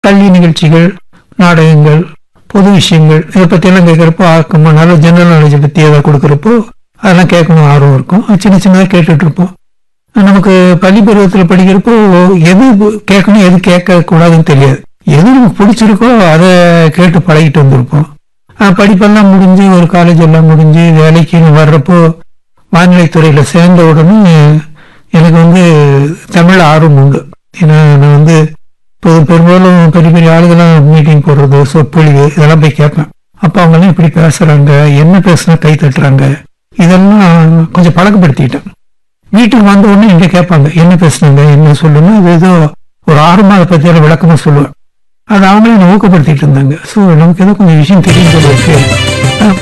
கல்வி நிகழ்ச்சிகள் நாடகங்கள் பொது விஷயங்கள் இதை பற்றியெல்லாம் கேட்குறப்போ ஆக்கமாக நல்ல ஜெனரல் நாலேஜை பற்றி ஏதாவது கொடுக்குறப்போ அதெல்லாம் கேட்கணும் ஆர்வம் இருக்கும் அது சின்ன சின்னதாக கேட்டுட்டு இருப்போம் நமக்கு பள்ளி பருவத்தில் படிக்கிறப்போ எது கேட்கணும் எது கேட்க கூடாதுன்னு தெரியாது எது நமக்கு பிடிச்சிருக்கோ அதை கேட்டு பழகிட்டு வந்திருப்போம் அஹ் படிப்பெல்லாம் முடிஞ்சு ஒரு காலேஜ் எல்லாம் முடிஞ்சு வேலைக்குன்னு வர்றப்போ வானிலைத்துறையில் சேர்ந்த உடனே எனக்கு வந்து தமிழ் ஆர்வம் உண்டு ஏன்னா நான் வந்து இப்போ பெரும்பாலும் பெரிய பெரிய ஆளுகெல்லாம் மீட்டிங் போடுறது சொற்பொழிவு இதெல்லாம் போய் கேட்பேன் அப்போ அவங்கெல்லாம் இப்படி பேசுறாங்க என்ன பேசுனா கை தட்டுறாங்க இதெல்லாம் கொஞ்சம் பழக்கப்படுத்திட்டேன் வீட்டுக்கு வந்த உடனே எங்க கேட்பாங்க என்ன பேசுனாங்க என்ன சொல்லணும் அது ஏதோ ஒரு ஆறு மாத பத்தியான விளக்கமா சொல்லுவேன் அது அவங்களே என்னை ஊக்கப்படுத்திட்டு இருந்தாங்க ஸோ நமக்கு ஏதோ கொஞ்சம் விஷயம் தெரியும் போல இருக்கு அஹ்,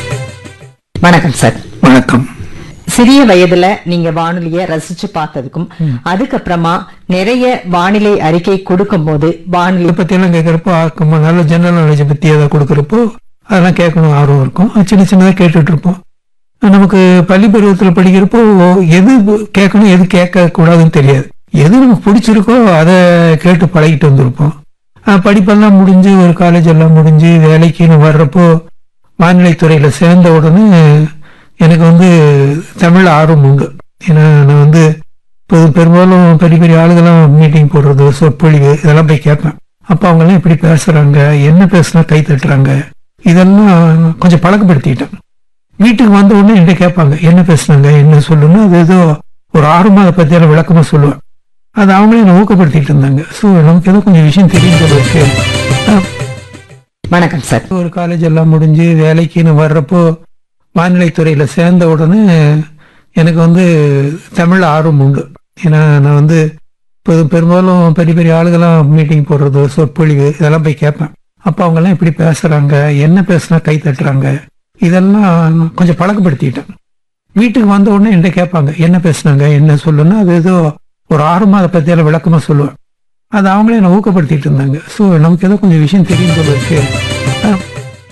வணக்கம் சார் வணக்கம் சிறிய வயதுல நீங்க வானொலிய ரசிச்சு பார்த்ததுக்கும் அதுக்கப்புறமா நிறைய வானிலை அறிக்கை கொடுக்கும் போது வானொலி இதை பற்றியெல்லாம் கேட்குறப்போ ஆக்கமா நல்ல ஜெனரல் நாலேஜை பற்றி ஏதாவது கொடுக்குறப்போ அதெல்லாம் கேட்கணும் ஆர்வம் இருக்கும் அது சின்ன சின்னதாக கேட்டுட்டு இருப்போம் நமக்கு பள்ளி பருவத்தில் படிக்கிறப்போ எது கேட்கணும் எது கேட்க கூடாதுன்னு தெரியாது எது நமக்கு பிடிச்சிருக்கோ அதை கேட்டு பழகிட்டு வந்திருப்போம் அஹ் படிப்பெல்லாம் முடிஞ்சு ஒரு காலேஜ் எல்லாம் முடிஞ்சு வேலைக்குன்னு வர்றப்போ வானிலைத்துறையில் சேர்ந்த உடனே எனக்கு வந்து தமிழ் ஆர்வம் உண்டு ஏன்னா நான் வந்து இப்போ பெரும்பாலும் பெரிய பெரிய ஆளுகெல்லாம் மீட்டிங் போடுறது சொற்பொழிவு இதெல்லாம் போய் கேட்பேன் அப்போ அவங்கெல்லாம் இப்படி பேசுறாங்க என்ன பேசுனா கை தட்டுறாங்க இதெல்லாம் கொஞ்சம் பழக்கப்படுத்திட்டேன் வீட்டுக்கு வந்த உடனே என்கிட்ட கேட்பாங்க என்ன பேசுனாங்க என்ன சொல்லணும் அது ஏதோ ஒரு ஆறு மாத பத்தியான விளக்கமா சொல்லுவேன் அது அவங்களே என்னை ஊக்கப்படுத்திட்டு இருந்தாங்க ஸோ நமக்கு ஏதோ கொஞ்சம் விஷயம் தெரியும் போல இருக்கு அஹ், வணக்கம் சார் ஒரு காலேஜ் எல்லாம் முடிஞ்சு வேலைக்குன்னு வர்றப்போ வானிலைத்துறையில் சேர்ந்த உடனே எனக்கு வந்து தமிழ் ஆர்வம் உண்டு ஏன்னா நான் வந்து இப்போ பெரும்பாலும் பெரிய பெரிய ஆளுகெல்லாம் மீட்டிங் போடுறது சொற்பொழிவு இதெல்லாம் போய் கேட்பேன் அப்போ அவங்கெல்லாம் இப்படி பேசுறாங்க என்ன பேசுனா கை தட்டுறாங்க இதெல்லாம் கொஞ்சம் பழக்கப்படுத்திட்டேன் வீட்டுக்கு வந்த உடனே என்கிட்ட கேட்பாங்க என்ன பேசுனாங்க என்ன சொல்லணும் அது ஏதோ ஒரு ஆறு மாத பத்தியான விளக்கமா சொல்லுவேன் அது அவங்களே என்னை ஊக்கப்படுத்திட்டு இருந்தாங்க ஸோ நமக்கு ஏதோ கொஞ்சம் விஷயம் தெரியும் போல இருக்கு அஹ்,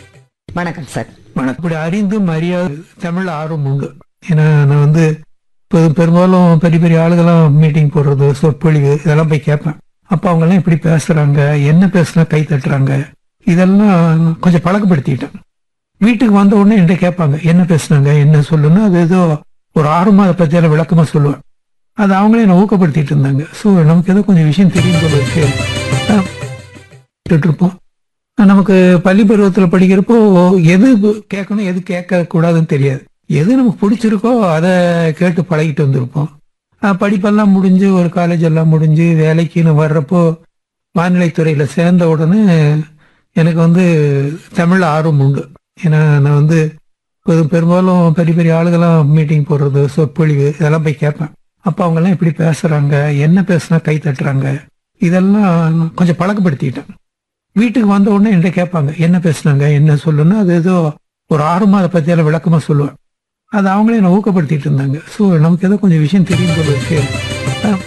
வணக்கம் சார் வணக்கம் இப்படி அறிந்தும் அறியாது தமிழ் ஆர்வம் உண்டு ஏன்னா நான் வந்து இப்போ பெரும்பாலும் பெரிய பெரிய ஆளுகெல்லாம் மீட்டிங் போடுறது சொற்பொழிவு இதெல்லாம் போய் கேட்பேன் அப்போ அவங்கெல்லாம் இப்படி பேசுறாங்க என்ன பேசுனா கை தட்டுறாங்க இதெல்லாம் கொஞ்சம் பழக்கப்படுத்திட்டேன் வீட்டுக்கு வந்த உடனே என்கிட்ட கேட்பாங்க என்ன பேசுனாங்க என்ன சொல்லணும் அது ஏதோ ஒரு ஆறு மாத பத்தியான விளக்கமா சொல்லுவேன் அது அவங்களே என்னை ஊக்கப்படுத்திட்டு இருந்தாங்க ஸோ நமக்கு ஏதோ கொஞ்சம் விஷயம் தெரியும் போல இருக்கு அஹ், கேட்டுட்டு இருப்போம் நமக்கு பள்ளி பருவத்தில் படிக்கிறப்போ எது கேட்கணும் எது கேட்க கூடாதுன்னு தெரியாது எது நமக்கு பிடிச்சிருக்கோ அதை கேட்டு பழகிட்டு வந்திருப்போம் அஹ் படிப்பெல்லாம் முடிஞ்சு ஒரு காலேஜ் எல்லாம் முடிஞ்சு வேலைக்குன்னு வர்றப்போ வானிலைத்துறையில் சேர்ந்த உடனே எனக்கு வந்து தமிழ் ஆர்வம் உண்டு ஏன்னா நான் வந்து இப்போ பெரும்பாலும் பெரிய பெரிய ஆளுகெல்லாம் மீட்டிங் போடுறது சொற்பொழிவு இதெல்லாம் போய் கேட்பேன் அப்போ அவங்கெல்லாம் இப்படி பேசுறாங்க என்ன பேசுனா கை தட்டுறாங்க இதெல்லாம் கொஞ்சம் பழக்கப்படுத்திட்டேன் வீட்டுக்கு வந்த உடனே என்கிட்ட கேட்பாங்க என்ன பேசுனாங்க என்ன சொல்லணும் அது ஏதோ ஒரு ஆறு மாத பத்தியான விளக்கமா சொல்லுவேன் அது அவங்களே என்னை ஊக்கப்படுத்திட்டு இருந்தாங்க ஸோ நமக்கு ஏதோ கொஞ்சம் விஷயம் தெரியும் போல இருக்கு அஹ்,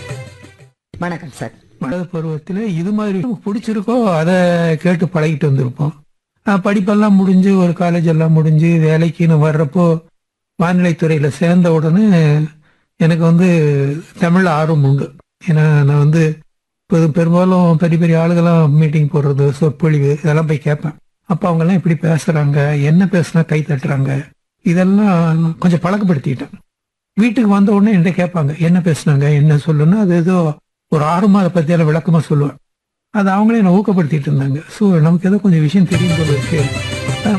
வணக்கம் சார் மழை பருவத்தில் இது மாதிரி நமக்கு பிடிச்சிருக்கோ அதை கேட்டு பழகிட்டு வந்திருப்போம் அஹ், படிப்பெல்லாம் முடிஞ்சு ஒரு காலேஜ் எல்லாம் முடிஞ்சு வேலைக்குன்னு வர்றப்போ வானிலைத்துறையில் சேர்ந்த உடனே எனக்கு வந்து தமிழ் ஆர்வம் உண்டு ஏன்னா நான் வந்து இப்போ பெரும்பாலும் பெரிய பெரிய ஆளுகெல்லாம் மீட்டிங் போடுறது சொற்பொழிவு இதெல்லாம் போய் கேட்பேன் அப்போ அவங்கெல்லாம் இப்படி பேசுறாங்க என்ன பேசுனா கை தட்டுறாங்க இதெல்லாம் கொஞ்சம் பழக்கப்படுத்திட்டேன் வீட்டுக்கு வந்த உடனே என்கிட்ட கேட்பாங்க என்ன பேசுனாங்க என்ன சொல்லணும் அது ஏதோ ஒரு ஆறு மாத பத்தியான விளக்கமா சொல்லுவேன் அது அவங்களே என்னை ஊக்கப்படுத்திட்டு இருந்தாங்க ஸோ நமக்கு ஏதோ கொஞ்சம் விஷயம் தெரியும் போல இருக்கு அஹ்,